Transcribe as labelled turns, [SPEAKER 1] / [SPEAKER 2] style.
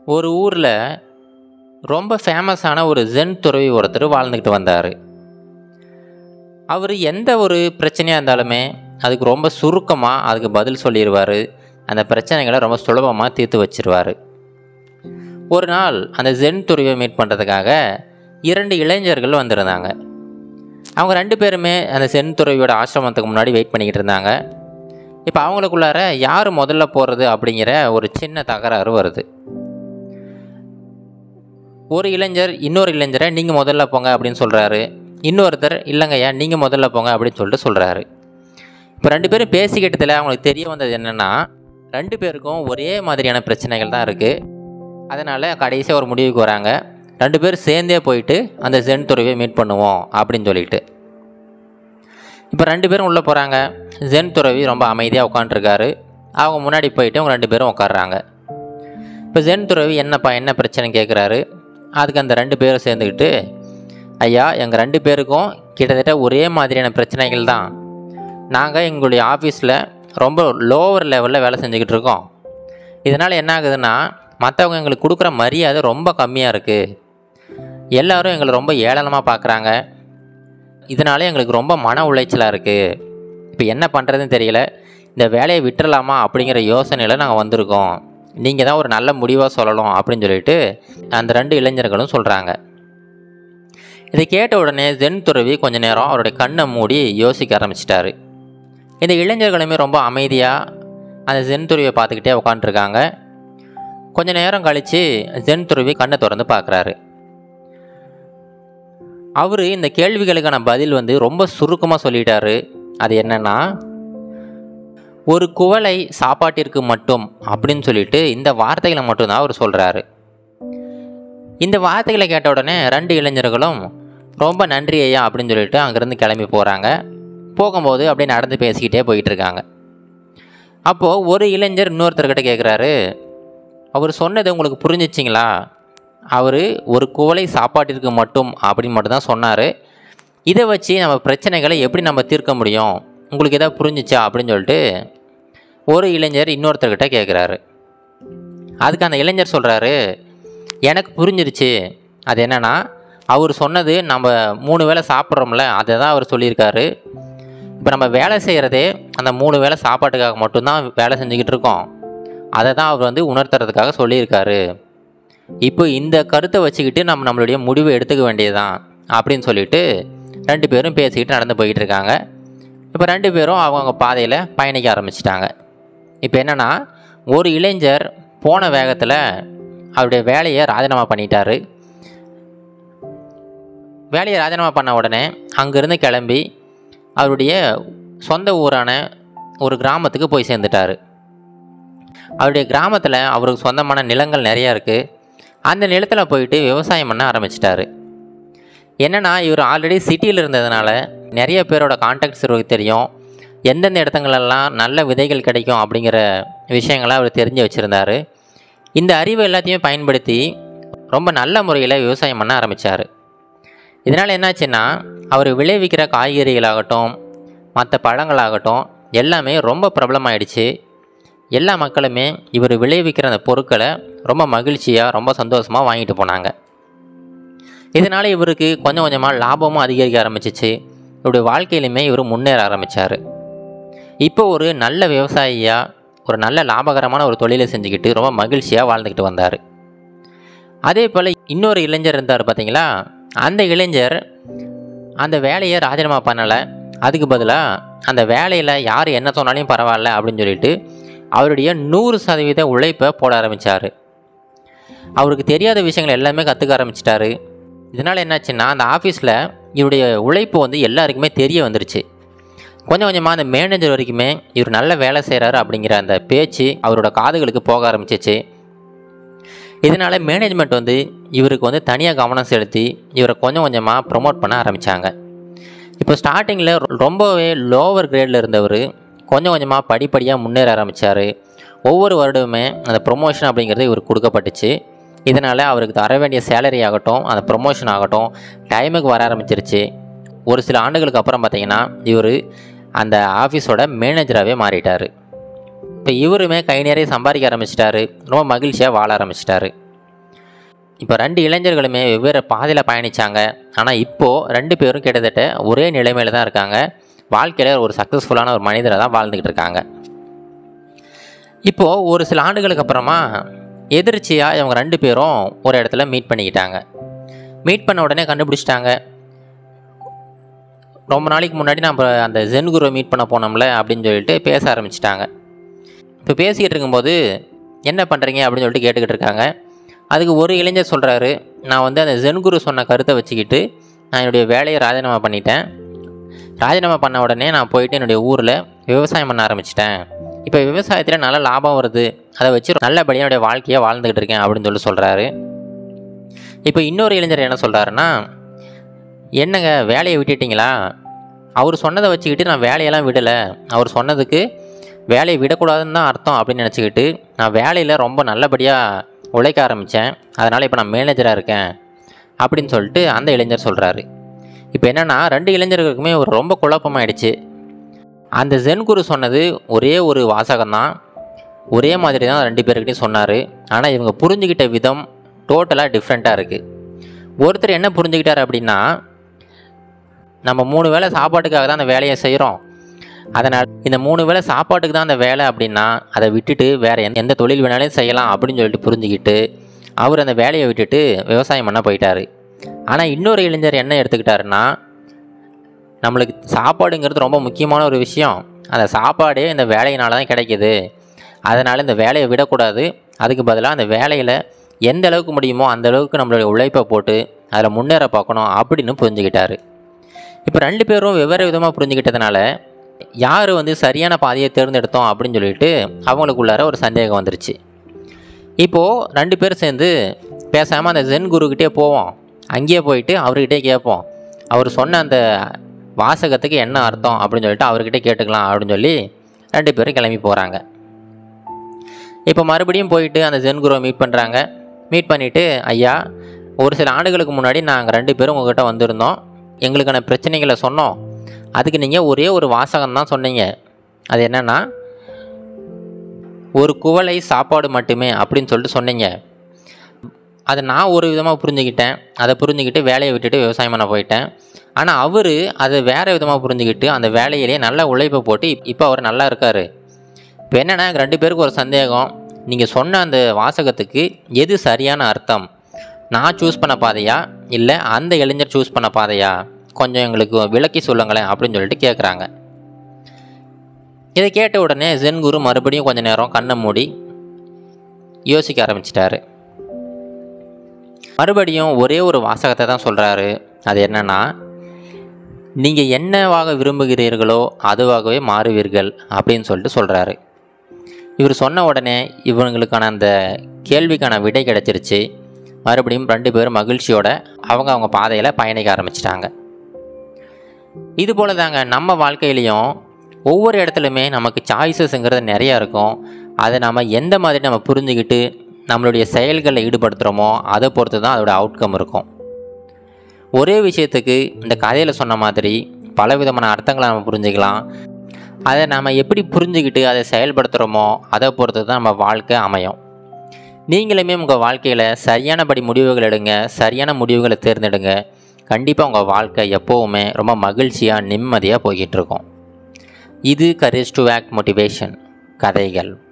[SPEAKER 1] ஒரு ஊரில் ரொம்ப ஃபேமஸான ஒரு ஜென் துறவி ஒருத்தர் வாழ்ந்துக்கிட்டு வந்தார் அவர் எந்த ஒரு பிரச்சனையாக இருந்தாலுமே அதுக்கு ரொம்ப சுருக்கமாக அதுக்கு பதில் சொல்லிடுவார் அந்த பிரச்சனைகளை ரொம்ப சுலபமாக தீர்த்து வச்சிருவார் ஒரு நாள் அந்த ஜென் துறவியை மீட் பண்ணுறதுக்காக இரண்டு இளைஞர்கள் வந்திருந்தாங்க அவங்க ரெண்டு பேருமே அந்த சென் துறவியோட ஆசிரமத்துக்கு முன்னாடி வெயிட் பண்ணிக்கிட்டு இருந்தாங்க இப்போ அவங்களுக்குள்ளார யார் முதல்ல போகிறது அப்படிங்கிற ஒரு சின்ன தகராறு வருது ஒரு இளைஞர் இன்னொரு இளைஞரை நீங்கள் முதல்ல போங்க அப்படின்னு சொல்கிறாரு இன்னொருத்தர் இல்லைங்கய்யா நீங்கள் முதல்ல போங்க அப்படின்னு சொல்லிட்டு சொல்கிறாரு இப்போ ரெண்டு பேரும் பேசிக்கிட்டதில் அவங்களுக்கு தெரிய வந்தது என்னென்னா ரெண்டு பேருக்கும் ஒரே மாதிரியான பிரச்சனைகள் தான் இருக்குது அதனால் கடைசியாக ஒரு முடிவுக்கு வராங்க ரெண்டு பேரும் சேர்ந்தே போயிட்டு அந்த ஜென் துறவியை மீட் பண்ணுவோம் அப்படின்னு சொல்லிட்டு இப்போ ரெண்டு பேரும் உள்ளே போகிறாங்க ஜென் துறவி ரொம்ப அமைதியாக உட்காண்ட்ருக்காரு அவங்க முன்னாடி போயிட்டு அவங்க ரெண்டு பேரும் உட்காடுறாங்க இப்போ ஜென் துறவி என்னப்பா என்ன பிரச்சனை கேட்குறாரு அதுக்கு அந்த ரெண்டு பேரும் சேர்ந்துக்கிட்டு ஐயா எங்கள் ரெண்டு பேருக்கும் கிட்டத்தட்ட ஒரே மாதிரியான பிரச்சனைகள் தான் நாங்கள் எங்களுடைய ஆஃபீஸில் ரொம்ப லோவர் லெவலில் வேலை செஞ்சுக்கிட்டு இருக்கோம் இதனால் என்ன ஆகுதுன்னா மற்றவங்க எங்களுக்கு கொடுக்குற மரியாதை ரொம்ப கம்மியாக இருக்குது எல்லோரும் எங்களை ரொம்ப ஏளனமாக பார்க்குறாங்க இதனால எங்களுக்கு ரொம்ப மன உளைச்சலாக இருக்குது இப்போ என்ன பண்ணுறதுன்னு தெரியல இந்த வேலையை விட்டுறலாமா அப்படிங்கிற யோசனையில் நாங்கள் வந்திருக்கோம் நீங்கள் தான் ஒரு நல்ல முடிவாக சொல்லணும் அப்படின்னு சொல்லிட்டு அந்த ரெண்டு இளைஞர்களும் சொல்கிறாங்க இதை கேட்ட உடனே ஜென் துறவி கொஞ்ச நேரம் அவருடைய கண்ணை மூடி யோசிக்க ஆரம்பிச்சிட்டாரு இந்த இளைஞர்களுமே ரொம்ப அமைதியாக அந்த ஜென் துறவியை பார்த்துக்கிட்டே உட்காந்துருக்காங்க கொஞ்ச நேரம் கழித்து ஜென் துறவி கண்ணை திறந்து பார்க்குறாரு அவர் இந்த கேள்விகளுக்கான பதில் வந்து ரொம்ப சுருக்கமாக சொல்லிட்டாரு அது என்னென்னா ஒரு குவளை சாப்பாட்டிற்கு மட்டும் அப்படின்னு சொல்லிட்டு இந்த வார்த்தைகளை மட்டும்தான் அவர் சொல்கிறாரு இந்த வார்த்தைகளை கேட்ட உடனே ரெண்டு இளைஞர்களும் ரொம்ப நன்றி ஐயா அப்படின்னு சொல்லிட்டு அங்கேருந்து கிளம்பி போகிறாங்க போகும்போது அப்படியே நடந்து பேசிக்கிட்டே போயிட்டு இருக்காங்க அப்போது ஒரு இளைஞர் இன்னொருத்தர்கிட்ட கேட்குறாரு அவர் சொன்னது உங்களுக்கு புரிஞ்சிச்சிங்களா அவர் ஒரு குவளை சாப்பாட்டிற்கு மட்டும் அப்படின்னு மட்டும் தான் சொன்னார் இதை வச்சு நம்ம பிரச்சனைகளை எப்படி நம்ம தீர்க்க முடியும் உங்களுக்கு எதாவது புரிஞ்சிச்சா அப்படின்னு சொல்லிட்டு ஒரு இளைஞர் இன்னொருத்தர்கிட்ட கேட்குறாரு அதுக்கு அந்த இளைஞர் சொல்கிறாரு எனக்கு புரிஞ்சிருச்சு அது என்னென்னா அவர் சொன்னது நம்ம மூணு வேளை சாப்பிட்றோம்ல அதை தான் அவர் சொல்லியிருக்காரு இப்போ நம்ம வேலை செய்கிறதே அந்த மூணு வேளை சாப்பாட்டுக்காக மட்டும்தான் வேலை செஞ்சுக்கிட்டு இருக்கோம் அதை தான் அவர் வந்து உணர்த்துறதுக்காக சொல்லியிருக்காரு இப்போ இந்த கருத்தை வச்சுக்கிட்டு நம்ம நம்மளுடைய முடிவை எடுத்துக்க வேண்டியதுதான் அப்படின்னு சொல்லிட்டு ரெண்டு பேரும் பேசிக்கிட்டு நடந்து போய்கிட்டு இருக்காங்க இப்போ ரெண்டு பேரும் அவங்கவுங்க பாதையில் பயணிக்க ஆரம்பிச்சிட்டாங்க இப்போ என்னென்னா ஒரு இளைஞர் போன வேகத்தில் அவருடைய வேலையை ராஜினாமா பண்ணிட்டாரு வேலையை ராஜினாமா பண்ண உடனே அங்கேருந்து கிளம்பி அவருடைய சொந்த ஊரான ஒரு கிராமத்துக்கு போய் சேர்ந்துட்டார் அவருடைய கிராமத்தில் அவருக்கு சொந்தமான நிலங்கள் நிறையா இருக்குது அந்த நிலத்தில் போயிட்டு விவசாயம் பண்ண ஆரம்பிச்சிட்டாரு என்னென்னா இவர் ஆல்ரெடி சிட்டியில் இருந்ததுனால நிறைய பேரோட கான்டாக்ட்ஸ் இவருக்கு தெரியும் எந்தெந்த இடத்துங்களெல்லாம் நல்ல விதைகள் கிடைக்கும் அப்படிங்கிற விஷயங்களை அவர் தெரிஞ்சு வச்சுருந்தார் இந்த அறிவு எல்லாத்தையும் பயன்படுத்தி ரொம்ப நல்ல முறையில் விவசாயம் பண்ண ஆரம்பித்தார் இதனால் என்னாச்சுன்னா அவர் விளைவிக்கிற காய்கறிகளாகட்டும் மற்ற பழங்களாகட்டும் எல்லாமே ரொம்ப பிரபலமாயிடுச்சு எல்லா மக்களுமே இவர் விளைவிக்கிற அந்த பொருட்களை ரொம்ப மகிழ்ச்சியாக ரொம்ப சந்தோஷமாக வாங்கிட்டு போனாங்க இதனால் இவருக்கு கொஞ்சம் கொஞ்சமாக லாபமும் அதிகரிக்க ஆரம்பிச்சிச்சு இவருடைய வாழ்க்கையிலுமே இவர் முன்னேற ஆரம்பித்தார் இப்போ ஒரு நல்ல விவசாயியாக ஒரு நல்ல லாபகரமான ஒரு தொழிலை செஞ்சுக்கிட்டு ரொம்ப மகிழ்ச்சியாக வாழ்ந்துக்கிட்டு வந்தார் அதே போல் இன்னொரு இளைஞர் இருந்தார் பார்த்தீங்களா அந்த இளைஞர் அந்த வேலையை ராஜினாமா பண்ணலை அதுக்கு பதிலாக அந்த வேலையில் யார் என்ன சொன்னாலும் பரவாயில்ல அப்படின்னு சொல்லிட்டு அவருடைய நூறு சதவீத உழைப்பை போட ஆரம்பித்தார் அவருக்கு தெரியாத விஷயங்கள் எல்லாமே கற்றுக்க ஆரம்பிச்சிட்டாரு இதனால் என்னாச்சுன்னா அந்த ஆஃபீஸில் இவருடைய உழைப்பு வந்து எல்லாருக்குமே தெரிய வந்துருச்சு கொஞ்சம் கொஞ்சமாக அந்த மேனேஜர் வரைக்குமே இவர் நல்ல வேலை செய்கிறாரு அப்படிங்கிற அந்த பேச்சு அவரோட காதுகளுக்கு போக ஆரம்பிச்சிச்சு இதனால் மேனேஜ்மெண்ட் வந்து இவருக்கு வந்து தனியாக கவனம் செலுத்தி இவரை கொஞ்சம் கொஞ்சமாக ப்ரொமோட் பண்ண ஆரம்பித்தாங்க இப்போ ஸ்டார்டிங்கில் ரொம்பவே லோவர் கிரேடில் இருந்தவர் கொஞ்சம் கொஞ்சமாக படிப்படியாக முன்னேற ஆரம்பித்தார் ஒவ்வொரு வருடமுமே அந்த ப்ரொமோஷன் அப்படிங்கிறது இவருக்கு கொடுக்கப்பட்டுச்சு இதனால் அவருக்கு தர வேண்டிய சேலரி ஆகட்டும் அந்த ப்ரொமோஷன் ஆகட்டும் டைமுக்கு வர ஆரம்பிச்சிருச்சு ஒரு சில ஆண்டுகளுக்கு அப்புறம் பார்த்தீங்கன்னா இவர் அந்த ஆஃபீஸோட மேனேஜராகவே மாறிட்டார் இப்போ இவருமே கை நிறைய சம்பாதிக்க ஆரம்பிச்சிட்டாரு ரொம்ப மகிழ்ச்சியாக வாழ ஆரம்பிச்சிட்டாரு இப்போ ரெண்டு இளைஞர்களுமே வெவ்வேறு பாதையில் பயணித்தாங்க ஆனால் இப்போது ரெண்டு பேரும் கிட்டத்தட்ட ஒரே நிலைமையில் தான் இருக்காங்க வாழ்க்கையில் ஒரு சக்ஸஸ்ஃபுல்லான ஒரு மனிதரை தான் வாழ்ந்துக்கிட்டு இருக்காங்க இப்போது ஒரு சில ஆண்டுகளுக்கு அப்புறமா எதிர்ச்சியாக இவங்க ரெண்டு பேரும் ஒரு இடத்துல மீட் பண்ணிக்கிட்டாங்க மீட் பண்ண உடனே கண்டுபிடிச்சிட்டாங்க ரொம்ப நாளைக்கு முன்னாடி நம்ம அந்த ஜென் குருவை மீட் பண்ண போனோம்ல அப்படின்னு சொல்லிட்டு பேச ஆரம்பிச்சிட்டாங்க இப்போ பேசிக்கிட்டு இருக்கும்போது என்ன பண்ணுறீங்க அப்படின்னு சொல்லிட்டு கேட்டுக்கிட்டு இருக்காங்க அதுக்கு ஒரு இளைஞர் சொல்கிறாரு நான் வந்து அந்த ஜென் குரு சொன்ன கருத்தை வச்சுக்கிட்டு நான் என்னுடைய வேலையை ராஜினாமா பண்ணிட்டேன் ராஜினாமா பண்ண உடனே நான் போயிட்டு என்னுடைய ஊரில் விவசாயம் பண்ண ஆரம்பிச்சிட்டேன் இப்போ விவசாயத்தில் நல்ல லாபம் வருது அதை வச்சு நல்லபடியாக என்னுடைய வாழ்க்கையை வாழ்ந்துக்கிட்டு இருக்கேன் அப்படின்னு சொல்லி சொல்கிறாரு இப்போ இன்னொரு இளைஞர் என்ன சொல்கிறாருன்னா என்னங்க வேலையை விட்டுட்டீங்களா அவர் சொன்னதை வச்சுக்கிட்டு நான் வேலையெல்லாம் விடலை அவர் சொன்னதுக்கு வேலையை விடக்கூடாதுன்னு தான் அர்த்தம் அப்படின்னு நினச்சிக்கிட்டு நான் வேலையில் ரொம்ப நல்லபடியாக உழைக்க ஆரம்பித்தேன் அதனால் இப்போ நான் மேனேஜராக இருக்கேன் அப்படின்னு சொல்லிட்டு அந்த இளைஞர் சொல்கிறாரு இப்போ என்னென்னா ரெண்டு இளைஞர்களுக்குமே ஒரு ரொம்ப குழப்பமாயிடுச்சு அந்த ஜென் குரு சொன்னது ஒரே ஒரு வாசகம்தான் ஒரே மாதிரி தான் ரெண்டு பேர்கிட்டையும் சொன்னார் ஆனால் இவங்க புரிஞ்சுக்கிட்ட விதம் டோட்டலாக டிஃப்ரெண்ட்டாக இருக்குது ஒருத்தர் என்ன புரிஞ்சுக்கிட்டார் அப்படின்னா நம்ம மூணு வேளை சாப்பாட்டுக்காக தான் அந்த வேலையை செய்கிறோம் அதனால் இந்த மூணு வேளை சாப்பாட்டுக்கு தான் அந்த வேலை அப்படின்னா அதை விட்டுட்டு வேறு எந்த எந்த தொழில் வேணாலும் செய்யலாம் அப்படின்னு சொல்லிட்டு புரிஞ்சுக்கிட்டு அவர் அந்த வேலையை விட்டுட்டு விவசாயம் பண்ண போயிட்டார் ஆனால் இன்னொரு இளைஞர் என்ன எடுத்துக்கிட்டாருன்னா நம்மளுக்கு சாப்பாடுங்கிறது ரொம்ப முக்கியமான ஒரு விஷயம் அந்த சாப்பாடே இந்த வேலையினால தான் கிடைக்கிது அதனால் இந்த வேலையை விடக்கூடாது அதுக்கு பதிலாக அந்த வேலையில் எந்த அளவுக்கு முடியுமோ அந்த அளவுக்கு நம்மளுடைய உழைப்பை போட்டு அதில் முன்னேற பார்க்கணும் அப்படின்னு புரிஞ்சுக்கிட்டாரு இப்போ ரெண்டு பேரும் வெவ்வேறு விதமாக புரிஞ்சுக்கிட்டதுனால யார் வந்து சரியான பாதையை தேர்ந்தெடுத்தோம் அப்படின்னு சொல்லிட்டு அவங்களுக்குள்ளார ஒரு சந்தேகம் வந்துருச்சு இப்போது ரெண்டு பேரும் சேர்ந்து பேசாமல் அந்த ஜென் குருக்கிட்டே போவோம் அங்கேயே போயிட்டு அவர்கிட்டே கேட்போம் அவர் சொன்ன அந்த வாசகத்துக்கு என்ன அர்த்தம் அப்படின்னு சொல்லிட்டு அவர்கிட்ட கேட்டுக்கலாம் அப்படின்னு சொல்லி ரெண்டு பேரும் கிளம்பி போகிறாங்க இப்போ மறுபடியும் போயிட்டு அந்த ஜென் குருவை மீட் பண்ணுறாங்க மீட் பண்ணிவிட்டு ஐயா ஒரு சில ஆண்டுகளுக்கு முன்னாடி நாங்கள் ரெண்டு பேரும் உங்ககிட்ட வந்திருந்தோம் எங்களுக்கான பிரச்சனைகளை சொன்னோம் அதுக்கு நீங்கள் ஒரே ஒரு வாசகம் தான் சொன்னீங்க அது என்னென்னா ஒரு குவளை சாப்பாடு மட்டுமே அப்படின்னு சொல்லிட்டு சொன்னீங்க அதை நான் ஒரு விதமாக புரிஞ்சுக்கிட்டேன் அதை புரிஞ்சுக்கிட்டு வேலையை விட்டுட்டு விவசாயம் பண்ண போயிட்டேன் ஆனால் அவர் அதை வேறு விதமாக புரிஞ்சுக்கிட்டு அந்த வேலையிலேயே நல்ல உழைப்பை போட்டு இப்போ அவர் நல்லா இருக்கார் இப்போ என்னென்னா ரெண்டு பேருக்கு ஒரு சந்தேகம் நீங்கள் சொன்ன அந்த வாசகத்துக்கு எது சரியான அர்த்தம் நான் சூஸ் பண்ண பாதையா இல்லை அந்த இளைஞர் சூஸ் பண்ண பாதையா கொஞ்சம் எங்களுக்கு விளக்கி சொல்லுங்களேன் அப்படின்னு சொல்லிட்டு கேட்குறாங்க இதை கேட்ட உடனே ஜென் குரு மறுபடியும் கொஞ்ச நேரம் கண்ணை மூடி யோசிக்க ஆரம்பிச்சிட்டாரு மறுபடியும் ஒரே ஒரு வாசகத்தை தான் சொல்கிறாரு அது என்னன்னா நீங்கள் என்னவாக விரும்புகிறீர்களோ அதுவாகவே மாறுவீர்கள் அப்படின்னு சொல்லிட்டு சொல்கிறாரு இவர் சொன்ன உடனே இவங்களுக்கான அந்த கேள்விக்கான விடை கிடச்சிருச்சு மறுபடியும் ரெண்டு பேரும் மகிழ்ச்சியோட அவங்க அவங்க பாதையில் பயணிக்க ஆரம்பிச்சிட்டாங்க இது போல தாங்க நம்ம வாழ்க்கையிலையும் ஒவ்வொரு இடத்துலையுமே நமக்கு சாய்ஸஸ்ங்கிறது நிறையா இருக்கும் அதை நம்ம எந்த மாதிரி நம்ம புரிஞ்சுக்கிட்டு நம்மளுடைய செயல்களில் ஈடுபடுத்துகிறோமோ அதை பொறுத்து தான் அதோட அவுட்கம் இருக்கும் ஒரே விஷயத்துக்கு இந்த கதையில் சொன்ன மாதிரி பல விதமான அர்த்தங்களை நம்ம புரிஞ்சுக்கலாம் அதை நம்ம எப்படி புரிஞ்சுக்கிட்டு அதை செயல்படுத்துகிறோமோ அதை பொறுத்து தான் நம்ம வாழ்க்கை அமையும் நீங்களுமே உங்கள் வாழ்க்கையில் சரியானபடி முடிவுகள் எடுங்க சரியான முடிவுகளை தேர்ந்தெடுங்க கண்டிப்பாக உங்கள் வாழ்க்கை எப்போவுமே ரொம்ப மகிழ்ச்சியாக நிம்மதியாக போய்கிட்டு இருக்கும் இது கரேஜ் டு ஆக்ட் மோட்டிவேஷன் கதைகள்